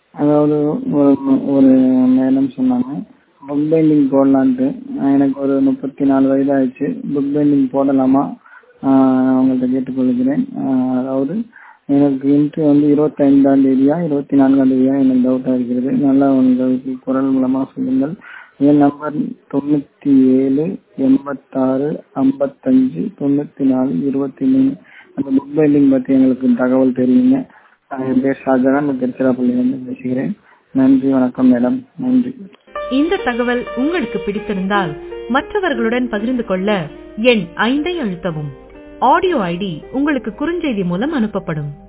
அதாவது ஒரு ஒரு மேடம் சொன்னாங்க புக் பைண்டிங் போடலான்ட்டு எனக்கு ஒரு முப்பத்தி நாலு வயது ஆயிடுச்சு புக் பைண்டிங் போடலாமா அவங்கள்ட்ட கேட்டுக்கொள்கிறேன் அதாவது எனக்கு இன்ட்ரி வந்து இருபத்தைந்தாம் தேதியா இருபத்தி நான்காம் தேதியா எனக்கு டவுட்டாக இருக்கிறது நல்லா உங்களுக்கு குரல் மூலமாக சொல்லுங்கள் என் நம்பர் தொண்ணூற்றி ஏழு எண்பத்தாறு ஐம்பத்தஞ்சு தொண்ணூற்றி நாலு இருபத்தி மூணு அந்த புக் பைண்டிங் பற்றி எங்களுக்கு தகவல் தெரியுங்க என் பேர் ஷாஜகான் நான் திருச்சிராப்பள்ளியிலேருந்து பேசுகிறேன் நன்றி வணக்கம் மேடம் நன்றி இந்த தகவல் உங்களுக்கு பிடித்திருந்தால் மற்றவர்களுடன் பகிர்ந்து கொள்ள எண் ஐந்தை அழுத்தவும் ஆடியோ ஐடி உங்களுக்கு குறுஞ்செய்தி மூலம் அனுப்பப்படும்